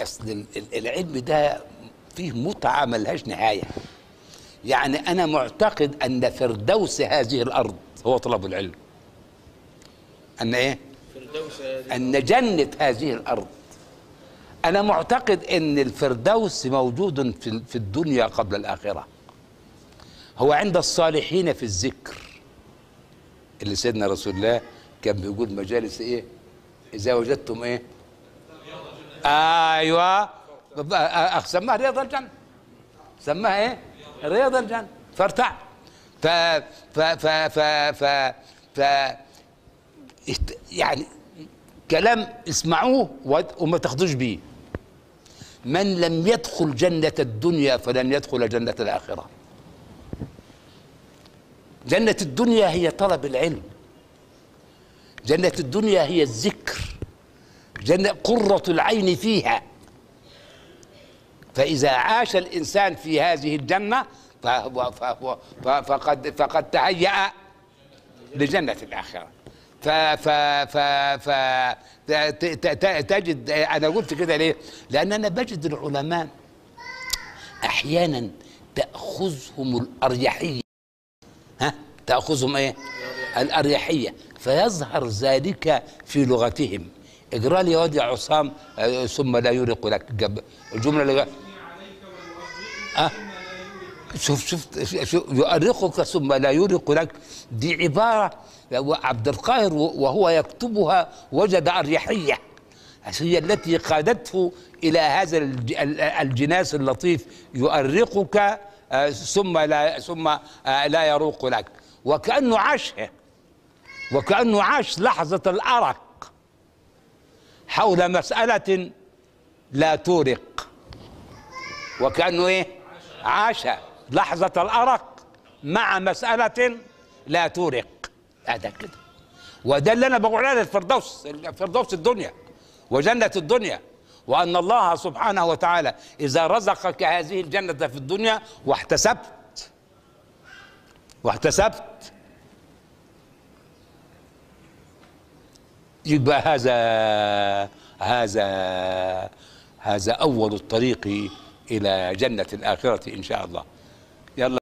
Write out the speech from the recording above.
اصل ال- ال- العلم ده فيه متعه ملهاش نهايه يعني انا معتقد ان فردوس هذه الارض هو طلب العلم ان ايه فردوس هذه ان جنه هذه الارض انا معتقد ان الفردوس موجود في في الدنيا قبل الاخره هو عند الصالحين في الذكر اللي سيدنا رسول الله كان بيقول مجالس ايه اذا وجدتم ايه ايوه أخ سماها رياض الجنه سماها ايه رياض الجنه فارتع ف ف ف ف ف, ف ات- يعني كلام اسمعوه وت- وما تاخدوش بيه من لم يدخل جنة الدنيا فلن يدخل جنة الآخرة جنة الدنيا هي طلب العلم جنة الدنيا هي الذكر جنة قرة العين فيها فإذا عاش الإنسان في هذه الجنة فهو فهو ف- فقد فقد تهيأ لجنة الآخرة ف ف ف ف ت- ت- ت- تجد أنا قلت كده ليه؟ لأن أنا بجد العلماء أحيانا تأخذهم الأريحية ها تأخذهم إيه؟ الأريحية فيظهر ذلك في لغتهم اقرا لي يا واد يا عصام آه، ثم لا يرق لك جب- الجملة اللي أه شوف شوف شوف يؤرقك ثم لا يرق لك دي عبارة عبد القاهر وهو يكتبها وجد أريحية هي التي قادته إلى هذا الج- الجناس اللطيف يؤرقك آه، ثم لا ثم آه، لا يروق لك وكأنه عاشها وكأنه عاش لحظة الأرق حول مسألة لا تورق وكأنه ايه عاش لحظة الأرق مع مسألة لا تورق هذا كده وده اللي انا بقول عليه الفردوس الفردوس الدنيا وجنة الدنيا وأن الله سبحانه وتعالى إذا رزقك هذه الجنة في الدنيا واحتسبت واحتسبت يبقى هذا هذا هذا أول الطريق إلى جنة الآخرة إن شاء الله يلا